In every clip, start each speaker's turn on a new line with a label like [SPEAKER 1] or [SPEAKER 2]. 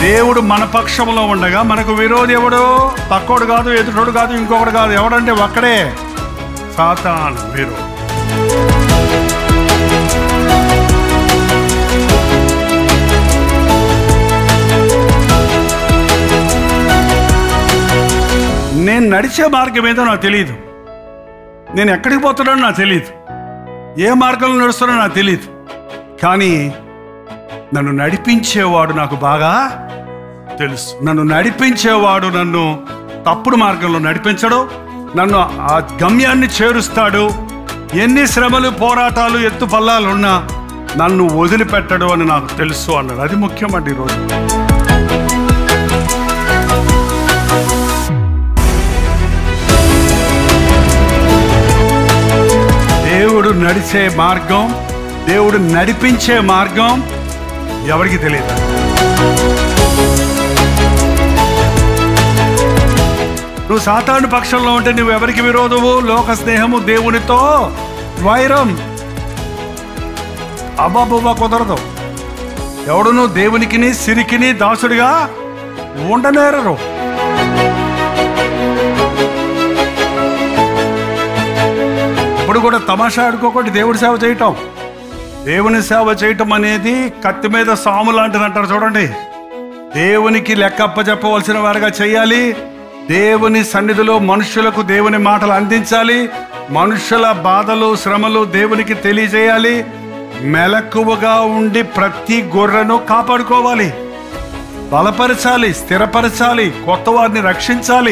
[SPEAKER 1] దేవుడు మన పక్షంలో ఉండగా మనకు విరోధి ఎవడు పక్కోడు కాదు ఎదుటోడు కాదు ఇంకొకడు కాదు ఎవడంటే ఒక్కడే సాతాను విరోధి నేను నడిచే మార్గం ఏదో నాకు తెలియదు నేను ఎక్కడికి పోతున్నానో నాకు తెలియదు ఏ మార్గంలో నడుస్తున్నానో నాకు తెలియదు కానీ నన్ను నడిపించేవాడు నాకు బాగా తెలుసు నన్ను నడిపించేవాడు నన్ను తప్పుడు మార్గంలో నడిపించడు నన్ను ఆ గమ్యాన్ని చేరుస్తాడు ఎన్ని శ్రమలు పోరాటాలు ఎత్తు పల్లాలు ఉన్నా నన్ను వదిలిపెట్టడు అని నాకు తెలుసు అన్నాడు అది ముఖ్యమండి ఈరోజు దేవుడు నడిచే మార్గం దేవుడు నడిపించే మార్గం ఎవరికి తెలియదు నువ్వు సాతాను పక్షంలో ఉంటే నువ్వు ఎవరికి విరోధము లోక స్నేహము దేవునితో వైరం అబ్బాబుబ్బా కుదరదు ఎవడును దేవునికిని సిరికిని దాసుడిగా ఉండనేరరు ఇప్పుడు కూడా తమాషా ఆడుకోకుండా దేవుడి సేవ చేయటం దేవుని సేవ చేయటం అనేది కత్తి మీద సాము లాంటిది అంటారు చూడండి దేవునికి లెక్కప్ప చెప్పవలసిన వారుగా చేయాలి దేవుని సన్నిధిలో మనుషులకు దేవుని మాటలు అందించాలి మనుషుల బాధలు శ్రమలు దేవునికి తెలియజేయాలి మెలకువగా ఉండి ప్రతి గొర్రెను కాపాడుకోవాలి బలపరచాలి స్థిరపరచాలి కొత్త వారిని రక్షించాలి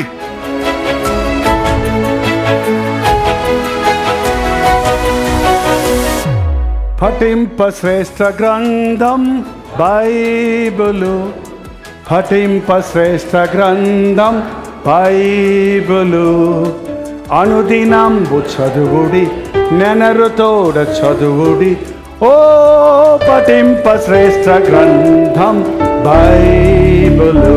[SPEAKER 1] పఠింప శ్రేష్ఠ గ్రంథం బైబులు పఠింప శ్రేష్ఠ గ్రంథం బైబులు అనుదినంబు చదువుడి నెనరుతోడ చదువుడి ఓ పఠింప శ్రేష్ఠ గ్రంథం బైబులు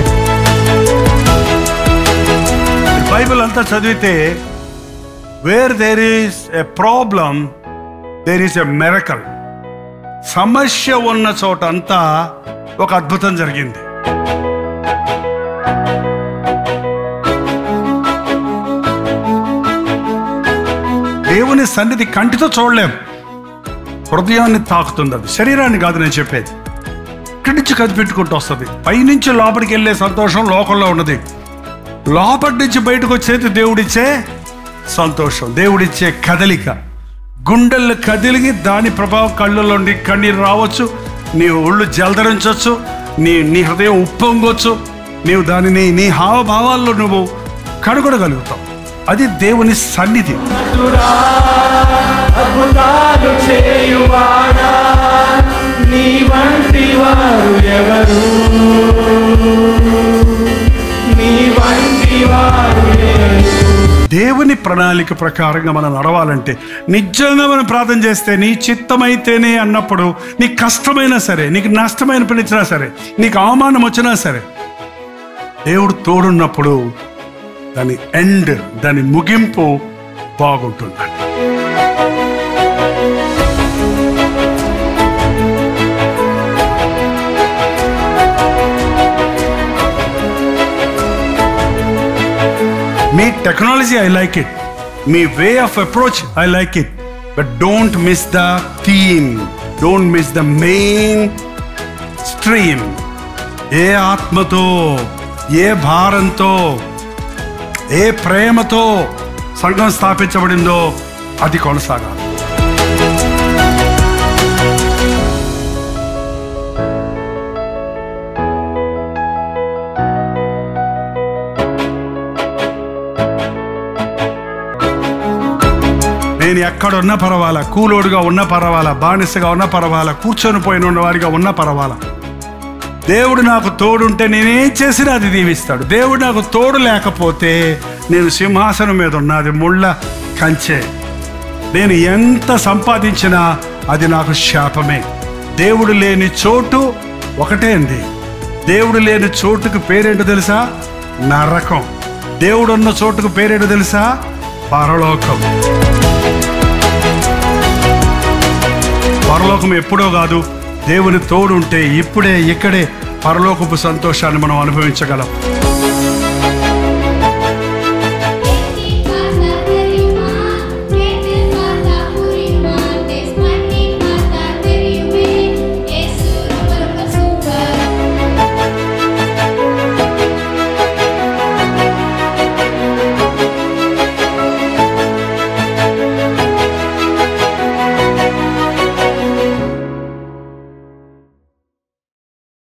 [SPEAKER 1] బైబిల్ అంతా చదివితే where there is a problem there is a miracle సమస్య ఉన్న చోట అంతా ఒక అద్భుతం జరిగింది దేవుని సన్నిధి కంటితో చూడలేం హృదయాన్ని తాకుతుంది అది శరీరాన్ని కాదు నేను చెప్పేది ఇక్కడి నుంచి కదిపెట్టుకుంటూ వస్తుంది పైనుంచి లోపలికి వెళ్ళే సంతోషం లోకంలో ఉన్నది లోపటి నుంచి బయటకు వచ్చేది దేవుడిచ్చే సంతోషం దేవుడిచ్చే కదలిక గుండెలు కదిలిగి దాని ప్రభావం కళ్ళల్లో నుండి కన్నీరు రావచ్చు నీ ఒళ్ళు జలధరించవచ్చు నీ నీ హృదయం ఉప్పొంగొచ్చు నీవు దానిని నీ హావభావాల్లో నువ్వు కనుగొనగలుగుతావు అది దేవుని సన్నిధి
[SPEAKER 2] అద్భుతాలు చేయువాడా నీ వంటి వారు ఎవరు నీ వంటి వారు ఎవరు
[SPEAKER 1] దేవుని ప్రణాళిక ప్రకారంగా మనం నడవాలంటే నిజంగా మనం ప్రార్థన చేస్తే నీ చిత్తమైతేనే అన్నప్పుడు నీకు కష్టమైనా సరే నీకు నష్టమైన పనిచ్చినా సరే నీకు అవమానం వచ్చినా సరే దేవుడు తోడున్నప్పుడు దాని ఎండ్ దాని ముగింపు బాగుంటుంది మీ టెక్నాలజీ ఐ లైక్ ఇట్ మీ way of approach I like it but don't miss the theme don't miss the main stream ఏ ఆత్మతో ఏ భారంతో ఏ ప్రేమతో సంఘం స్థాపించబడిందో అది కొనసాగాలి నేను ఎక్కడున్నా పర్వాలా కూలోడుగా ఉన్న పర్వాలా బానిసగా ఉన్న పర్వాలా కూర్చొని పోయిన ఉన్న వారిగా ఉన్న పర్వాలా దేవుడు నాకు తోడుంటే నేనేం చేసినా అది దీవిస్తాడు దేవుడు నాకు తోడు లేకపోతే నేను సింహాసనం మీద ఉన్నది ముళ్ళ కంచె నేను ఎంత సంపాదించినా అది నాకు శాపమే దేవుడు లేని చోటు ఒకటే అండి దేవుడు లేని చోటుకు పేరేంటో తెలుసా నరకం దేవుడు ఉన్న చోటుకు పేరేంటో తెలుసా పరలోకం పరలోకం ఎప్పుడో కాదు దేవుని తోడుంటే ఇప్పుడే ఇక్కడే పరలోకపు సంతోషాన్ని మనం అనుభవించగలం